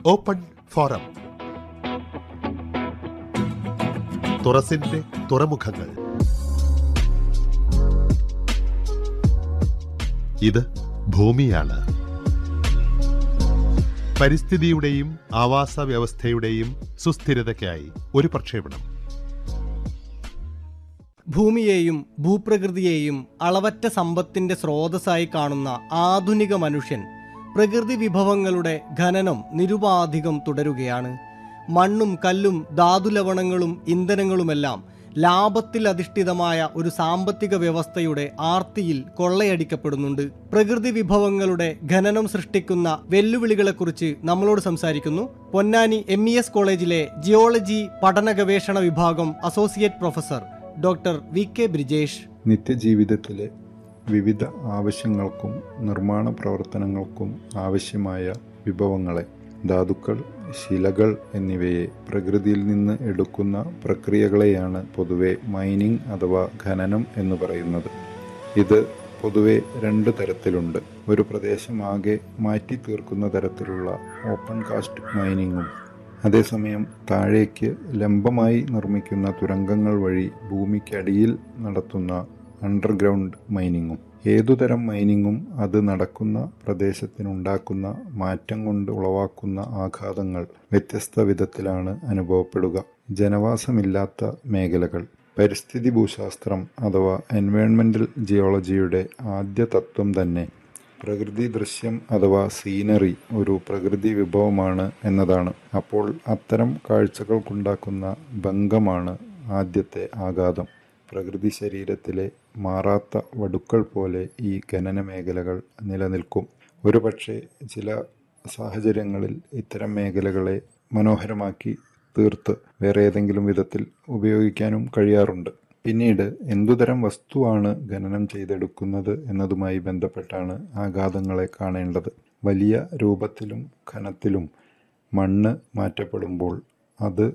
open forum തുറസിന്റെ തുറമുഖങ്ങൾ ഇത് ഭൂമിയാണ് പരിസ്ഥിതിയുടെയും ആവാസ വ്യവസ്ഥയുടെയും സുസ്ഥിരതയ്ക്കായി ഒരു പ്രക്ഷേപണം ഭൂമിയെയും ഭൂപ്രകൃതിയെയും അളവറ്റ സമ്പത്തിന്റെ സ്രോതസ്സായി കാണുന്ന ആധുനിക മനുഷ്യൻ പ്രകൃതി വിഭവങ്ങളുടെ ഖനനം നിരുപാധികം തുടരുകയാണ് മണ്ണും കല്ലും ധാതുലവണങ്ങളും ഇന്ധനങ്ങളുമെല്ലാം ലാഭത്തിൽ അധിഷ്ഠിതമായ ഒരു സാമ്പത്തിക വ്യവസ്ഥയുടെ ആർത്തിയിൽ കൊള്ളയടിക്കപ്പെടുന്നുണ്ട് പ്രകൃതി വിഭവങ്ങളുടെ ഖനനം സൃഷ്ടിക്കുന്ന വെല്ലുവിളികളെക്കുറിച്ച് നമ്മളോട് സംസാരിക്കുന്നു പൊന്നാനി എം ഇ എസ് കോളേജിലെ ജിയോളജി പഠന ഗവേഷണ വിഭാഗം associate professor doctor V K Brijesh നിത്യജീവിതത്തിലെ വിവിധ ആവശ്യങ്ങൾക്കും നിർമ്മാണ പ്രവർത്തനങ്ങൾക്കും ആവശ്യമായ വിഭവങ്ങളെ ധാതുക്കൾ ശിലകൾ എന്നിവയെ പ്രകൃതിയിൽ നിന്ന് എടുക്കുന്ന പ്രക്രിയകളെയാണ് പൊതുവെ മൈനിങ് അഥവാ ഖനനം എന്ന് പറയുന്നത് ഇത് പൊതുവെ രണ്ട് തരത്തിലുണ്ട് ഒരു പ്രദേശമാകെ മാറ്റി തീർക്കുന്ന തരത്തിലുള്ള ഓപ്പൺ കാസ്റ്റ് മൈനിങ്ങും അതേസമയം താഴേക്ക് ലംബമായി നിർമ്മിക്കുന്ന തുരങ്കങ്ങൾ വഴി ഭൂമിക്കടിയിൽ നടത്തുന്ന അണ്ടർഗ്രൗണ്ട് മൈനിങ്ങും ഏതുതരം മൈനിങ്ങും അത് നടക്കുന്ന പ്രദേശത്തിനുണ്ടാക്കുന്ന മാറ്റം കൊണ്ട് ഉളവാക്കുന്ന ആഘാതങ്ങൾ വ്യത്യസ്ത വിധത്തിലാണ് അനുഭവപ്പെടുക ജനവാസമില്ലാത്ത മേഖലകൾ പരിസ്ഥിതി ഭൂശാസ്ത്രം അഥവാ എൻവയോൺമെന്റൽ ജിയോളജിയുടെ ആദ്യ തത്വം തന്നെ പ്രകൃതി ദൃശ്യം അഥവാ സീനറി ഒരു പ്രകൃതി വിഭവമാണ് എന്നതാണ് അപ്പോൾ അത്തരം കാഴ്ചകൾക്കുണ്ടാക്കുന്ന ഭംഗമാണ് ആദ്യത്തെ ആഘാതം പ്രകൃതി ശരീരത്തിലെ മാറാത്ത വടുക്കൾ പോലെ ഈ ഖനന മേഖലകൾ നിലനിൽക്കും ഒരുപക്ഷെ ചില സാഹചര്യങ്ങളിൽ ഇത്തരം മേഖലകളെ മനോഹരമാക്കി തീർത്ത് വേറെ ഏതെങ്കിലും വിധത്തിൽ ഉപയോഗിക്കാനും കഴിയാറുണ്ട് പിന്നീട് എന്തുതരം വസ്തുവാണ് ഖനനം ചെയ്തെടുക്കുന്നത് എന്നതുമായി ബന്ധപ്പെട്ടാണ് ആഘാതങ്ങളെ കാണേണ്ടത് വലിയ രൂപത്തിലും ഖനത്തിലും മണ്ണ് മാറ്റപ്പെടുമ്പോൾ അത്